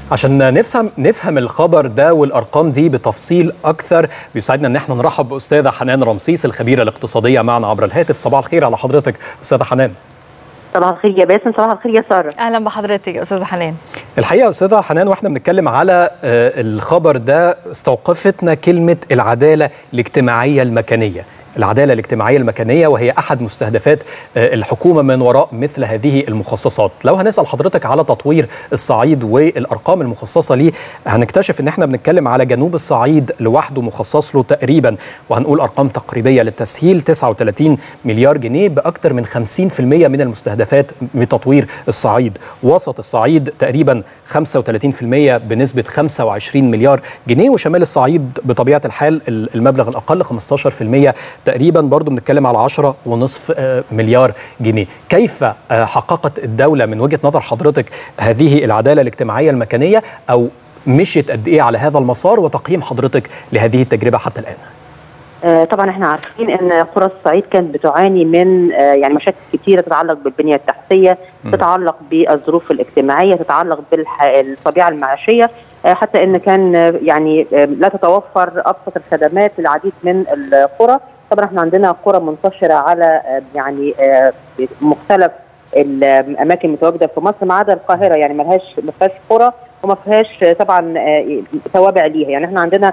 عشان نفهم نفهم الخبر ده والارقام دي بتفصيل اكثر بيساعدنا ان احنا نرحب باستاذه حنان رمسيس الخبيره الاقتصاديه معنا عبر الهاتف صباح الخير على حضرتك استاذه حنان صباح الخير يا باسم صباح الخير يا ساره اهلا بحضرتك يا استاذه حنان الحقيقه استاذه حنان واحنا بنتكلم على الخبر ده استوقفتنا كلمه العداله الاجتماعيه المكانيه العدالة الاجتماعية المكانية وهي أحد مستهدفات الحكومة من وراء مثل هذه المخصصات لو هنسأل حضرتك على تطوير الصعيد والأرقام المخصصة ليه هنكتشف أن احنا بنتكلم على جنوب الصعيد لوحده مخصص له تقريبا وهنقول أرقام تقريبية للتسهيل 39 مليار جنيه بأكثر من 50% من المستهدفات بتطوير الصعيد وسط الصعيد تقريبا 35% بنسبة 25 مليار جنيه وشمال الصعيد بطبيعة الحال المبلغ الأقل 15% تقريبا برضو بنتكلم على 10 ونصف مليار جنيه كيف حققت الدولة من وجهة نظر حضرتك هذه العدالة الاجتماعية المكانية أو مشيت قد إيه على هذا المسار وتقييم حضرتك لهذه التجربة حتى الآن طبعا احنا عارفين ان قرى الصعيد كانت بتعاني من يعني مشاكل كثيره تتعلق بالبنيه التحتيه، م. تتعلق بالظروف الاجتماعيه، تتعلق بالطبيعه المعيشيه، حتى ان كان يعني لا تتوفر ابسط الخدمات للعديد من القرى، طبعا احنا عندنا قرى منتشره على يعني مختلف الاماكن المتواجده في مصر ما عدا القاهره يعني ما لهاش ما فيهاش قرى وما فيهاش طبعا توابع ليها يعني احنا عندنا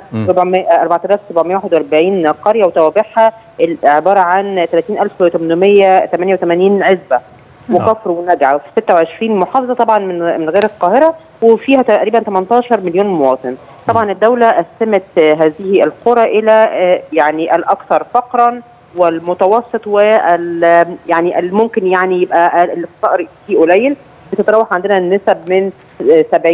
4741 قريه وتوابعها عباره عن 30888 عزبه وكفر ونجع في 26 محافظه طبعا من من غير القاهره وفيها تقريبا 18 مليون مواطن طبعا الدوله قسمت هذه القرى الى يعني الاكثر فقرا والمتوسط وال يعني الممكن يعني يبقى الفقر فيه قليل بتتراوح عندنا النسب من 70%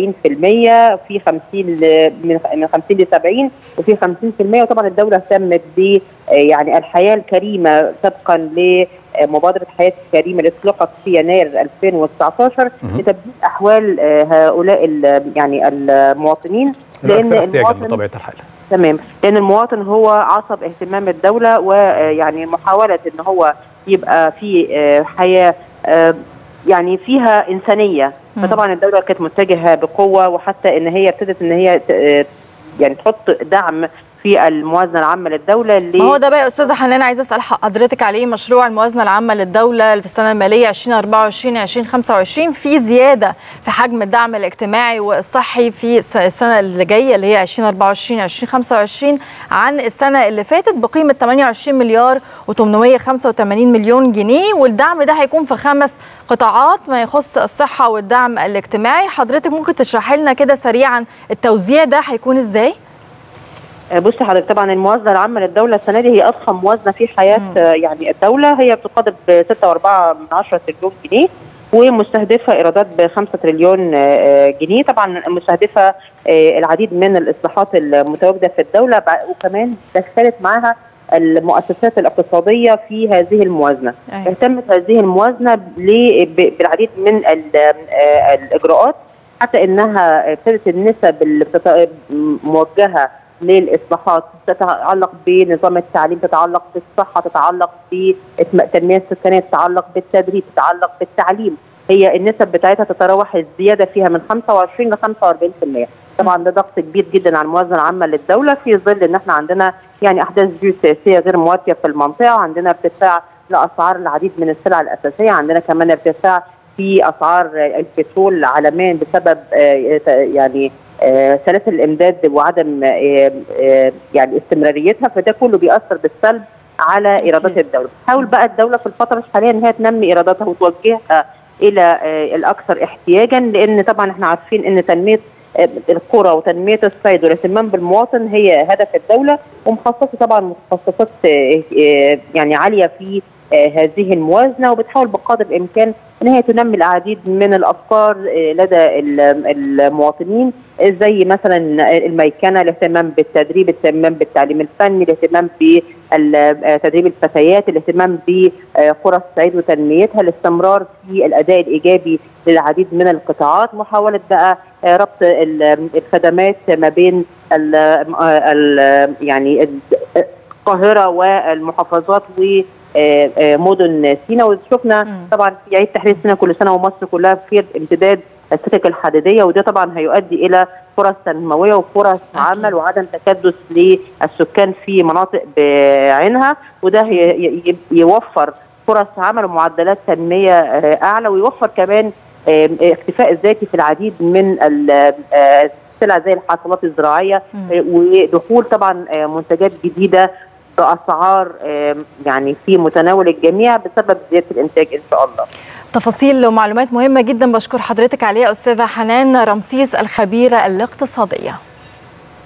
في 50 من 50 ل 70 وفي 50% وطبعا الدوله اهتمت ب يعني الحياه الكريمه طبقا لمبادره حياه كريمه اللي اطلقت في يناير 2019 لتبديل احوال هؤلاء يعني المواطنين لان المواطن بطبيعه الحال تمام لان المواطن هو عصب اهتمام الدوله ويعني محاوله ان هو يبقى في حياه يعني فيها انسانيه فطبعا الدوله كانت متجهه بقوه وحتى ان هي ابتدت ان هي يعني تحط دعم في الموازنه العامه للدوله اللي ما هو ده بقى يا استاذه حنان عايزه اسال حضرتك عليه مشروع الموازنه العامه للدوله في السنه الماليه 2024 2025 في زياده في حجم الدعم الاجتماعي والصحي في السنه اللي جايه اللي هي 2024 2025 عن السنه اللي فاتت بقيمه 28 مليار و885 مليون جنيه والدعم ده هيكون في خمس قطاعات ما يخص الصحه والدعم الاجتماعي حضرتك ممكن تشرحي لنا كده سريعا التوزيع ده هيكون ازاي؟ بصي حضرتك طبعا الموازنه العامه للدوله السنه دي هي اضخم موازنه في حياه مم. يعني الدوله هي بتقدر ب 6.4 تريليون جنيه ومستهدفه ايرادات ب 5 تريليون جنيه طبعا مستهدفه العديد من الاصلاحات المتواجده في الدوله وكمان دخلت معاها المؤسسات الاقتصاديه في هذه الموازنه أيه. اهتمت هذه الموازنه بالعديد من الاجراءات حتى انها ابتدت النسب اللي موجهه للاصلاحات تتعلق بنظام التعليم تتعلق بالصحه تتعلق بالتنميه السكانيه تتعلق بالتدريب تتعلق بالتعليم هي النسب بتاعتها تتراوح الزياده فيها من 25 ل 45% طبعا ده ضغط كبير جدا على الموازنه العامه للدوله في ظل ان احنا عندنا يعني احداث جيوسياسيه غير مواتيه في المنطقه وعندنا ارتفاع لاسعار العديد من السلع الاساسيه عندنا كمان ارتفاع في اسعار البترول عالميا بسبب يعني سلاسل الامداد وعدم يعني استمراريتها فده كله بيأثر بالسلب على ايرادات الدوله، تحاول بقى الدوله في الفتره الحاليه ان هي تنمي ايراداتها وتوجهها الى الاكثر احتياجا لان طبعا احنا عارفين ان تنميه القرى وتنميه الصيد والاهتمام بالمواطن هي هدف الدوله ومخصصه طبعا مخصصات يعني عاليه في هذه الموازنه وبتحاول بقدر الامكان ان هي تنمي العديد من الافكار لدى المواطنين زي مثلا الميكنه الاهتمام بالتدريب الاهتمام بالتعليم الفني الاهتمام بتدريب الفتيات الاهتمام بقرى الصعيد وتنميتها الاستمرار في الاداء الايجابي للعديد من القطاعات محاوله بقى ربط الخدمات ما بين ال ال يعني القاهره والمحافظات و مدن سينا وشفنا طبعا في عيد تحرير سينا كل سنه ومصر كلها بخير امتداد السكك الحديديه وده طبعا هيؤدي الى فرص تنمويه وفرص عمل وعدم تكدس للسكان في مناطق بعينها وده يوفر فرص عمل ومعدلات تنميه اعلى ويوفر كمان اكتفاء الذاتي في العديد من السلع زي الحاصلات الزراعيه ودخول طبعا منتجات جديده باسعار يعني في متناول الجميع بسبب زياده الانتاج ان شاء الله. تفاصيل ومعلومات مهمه جدا بشكر حضرتك عليها استاذه حنان رمسيس الخبيره الاقتصاديه.